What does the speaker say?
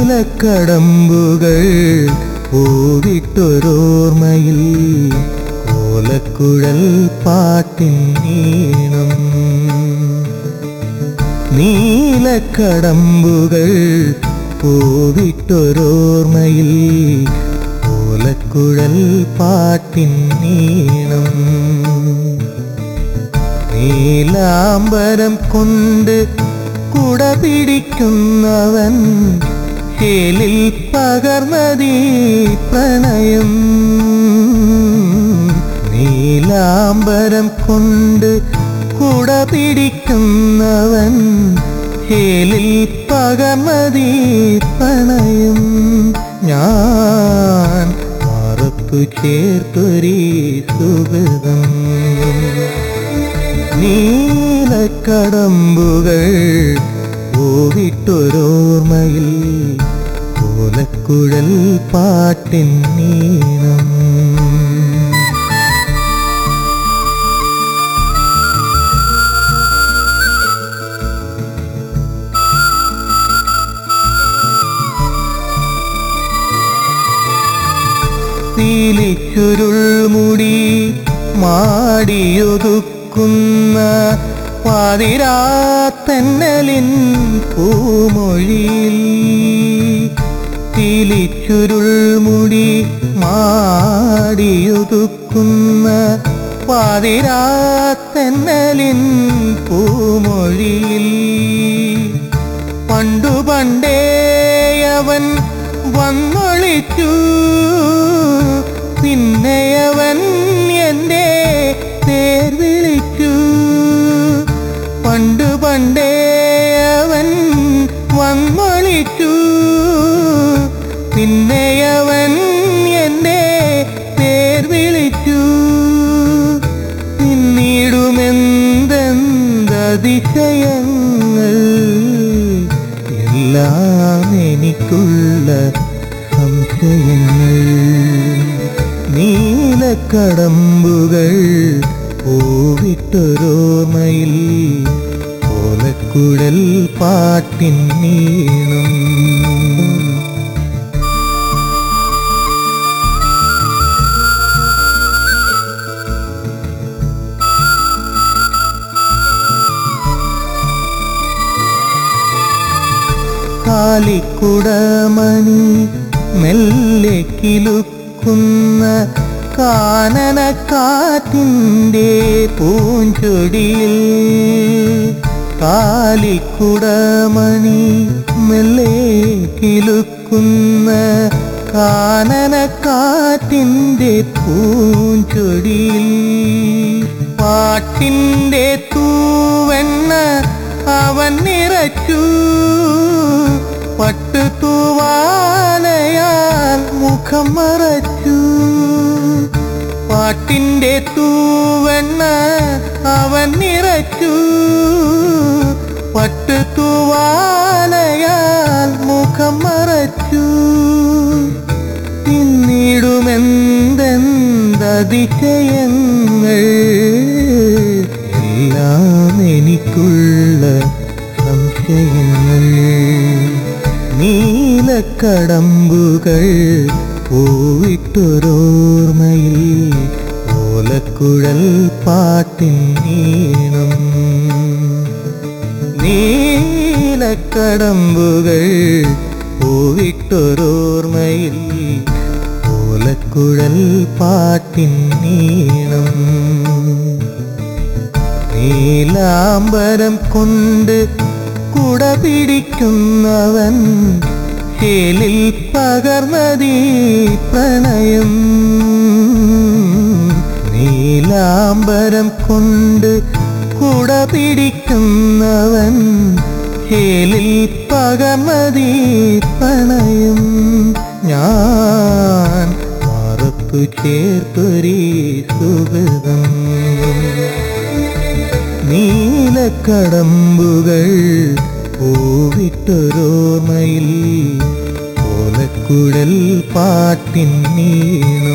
നീലക്കടമ്പുകൾ പൂവിട്ടൊരോർമ്മയിൽ കോലക്കുഴൽ പാട്ടിൻ നീണം നീലക്കടമ്പുകൾ പൂവിട്ടൊരോർമ്മയിൽ കോലക്കുഴൽ പാട്ടിൻ നീണം നീലാംബരം കൊണ്ട് കുട പിടിക്കുന്നവൻ ചേലിൽ പകർന്നതീ പ്രണയം നീലാംബരം കൊണ്ട് കുട പിടിക്കുന്നവൻ ചേലിൽ പകർന്നതീ പ്രണയം ഞാൻ മറത്തു ചേർത്തൊരീ സുഹൃതം നീലക്കടമ്പുകൾ പൂവിട്ടൊരോർമ്മയിൽ കോലക്കുഴൽ പാട്ടിൻ നീണം പീലിച്ചുരുൾ മുടി മാടിയൊതുക്കുന്ന പാതിരാത്തന്നലിൻ പൂമൊഴിയിൽ പീലിച്ചുരുൾ മുടി മാടിയൊതുക്കുന്ന പാതിരാത്തന്നലിൻ പൂമൊഴിയിൽ പണ്ടു പണ്ടേ അവൻ വന്നൊളിച്ചു പിന്നെയവൻ എൻ്റെ പേർ വിളിച്ചു പണ്ടു പണ്ടേ അവൻ വന്നൊളിച്ചു പിന്നെയവൻ എൻ്റെ പേർ വിളിച്ചു പിന്നീടുമെന്തെന്തതിശയങ്ങൾ എല്ലാം എനിക്കുള്ള സംശയങ്ങൾ നീലക്കടമ്പുകൾ പൂവിട്ടൊരോർമ്മയിൽ ഓലക്കുഴൽ പാട്ടിൻ നീണം കാലിക്കുടമണി മെല്ലെ കിലുക്കുന്ന കാനനക്കാറ്റിൻ്റെ പൂഞ്ചൊടിയിൽ കാലിക്കുടമണി മെല്ലെ കിലുക്കുന്ന കാനനക്കാറ്റിൻ്റെ പൂഞ്ചൊടിയിൽ പാട്ടിൻ്റെ തൂവെണ്ണ അവൻ നിറച്ചു പട്ടു തൂവാലയാൽ മുഖം മറച്ചു പാട്ടിൻ്റെ തൂവെണ്ണ അവൻ നിറച്ചു പട്ടു തൂവാലയാൽ മുഖം മറച്ചു പിന്നീടുമെന്തെന്തതിശയങ്ങൾ എല്ലാം എനിക്കുള്ള സംശയങ്ങൾ നീലക്കടമ്പുകൾ പൂവിട്ടൊരോർമ്മയിൽ ഓലക്കുഴൽ പാട്ടിൻ നീണം നീലക്കടമ്പുകൾ പൂവിട്ടൊരോർമ്മയിൽ ഓലക്കുഴൽ പാട്ടിൻ നീണം നീലാംബരം കൊണ്ട് കുട പിടിക്കുന്നവൻ ചേലിൽ പകർന്നതീ പ്രണയം നീലാംബരം കൊണ്ട് കുട പിടിക്കുന്നവൻ ചേലിൽ പകർന്നതീ പ്രണയം ഞാൻ മറത്തു ചേർത്തൊരീ സുഹൃതം നീലക്കടമ്പുകൾ പൂവിട്ടൊരോർമ്മയിൽ ഓലക്കുഴൽ പാട്ടിൻ നീണം